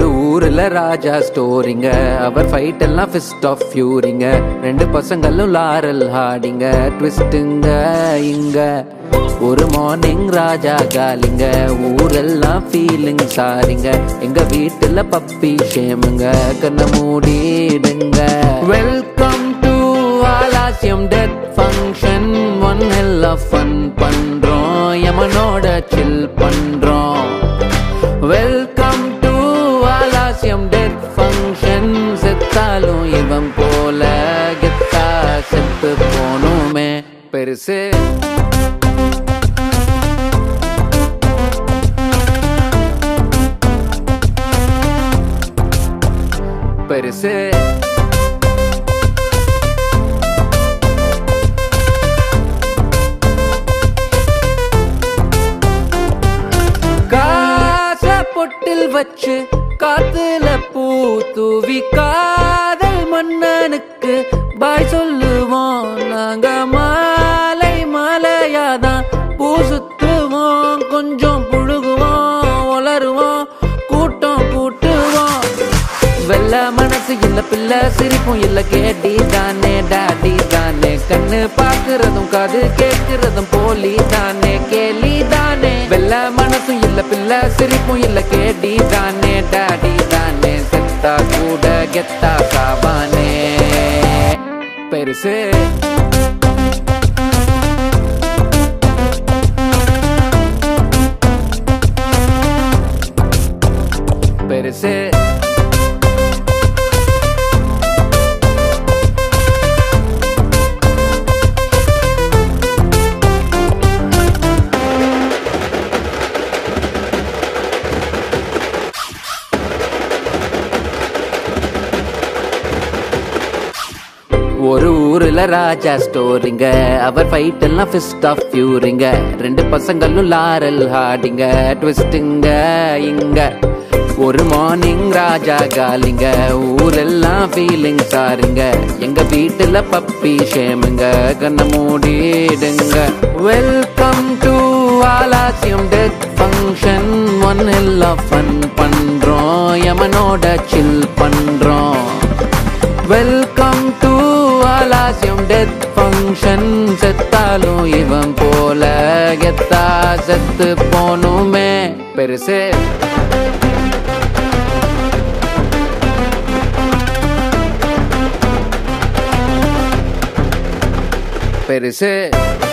ஊர்ல ராஜா ஸ்டோரிங்க அவர் ஃபைட் எல்லாம் ஃபிஸ்ட் ஆஃப் ஃபியூரிங்க ரெண்டு பசங்களும் லாரல் ஹாடிங்க ட்விஸ்ட்டுங்க இங்க ஒரு மார்னிங் ராஜா காலிங்க ஊரெல்லாம் ஃபீலிங் சாரிங்க எங்க வீட்டுல பப்பி ஷேமுங்க கண்ண மூடிடுங்க welcome to Alasiyam death function one ஹெல்ல ஃபன் பண்றோம் யமனோட சில் பண்றோம் welcome to Alasiyam death function செத்தாலும் இவன் போல கெத்தா செத்து போனுமே பெருசு பெருசு காச பொட்டில் வச்சு காத்துல பூ தூவி காதல் மன்னனுக்கு பாய் சொல்லுவோம் நாங்க மாலை மாலையாதான் பூ சுத்துவோம் கொஞ்சம் புழுகுவோம் வளருவோம் கூட்டம் கூட்டுவோம் வெள்ள மனசு இல்ல பிள்ளை சிரிப்பும் இல்ல கேட்டி தானே டாடி தானே கண்ணு பாக்குறதும் காது கேட்கிறதும் போலி தானே கேலி தானே வெள்ள மனசும் இல்ல பிள்ளை சிரிப்பும் இல்ல கேட்டி தானே டாடி தானே செத்தா கூட கெத்தா சாவானே பெருசு பெருசு ஒரு ஊர்ல ராஜா ஸ்டோரிங்க அவர் ஃபைட் எல்லாம் ஃபிஸ்ட் ஆஃப் ஃபியூரிங்க ரெண்டு பசங்களும் லாரல் ஹாடிங்க ட்விஸ்ட்டுங்க இங்க ஒரு மார்னிங் ராஜா காலிங்க ஊரெல்லாம் ஃபீலிங் சாருங்க எங்க வீட்டுல பப்பி ஷேமுங்க கண்ண மூடிடுங்க welcome to Alasiyam death function one எல்லாம் ஃபன் பண்றோம் யமனோட சில் பண்றோம் welcome to Alasiyam death function செத்தாலும் இவன் போல கெத்தா செத்து போனுமே பெருசு பெருசு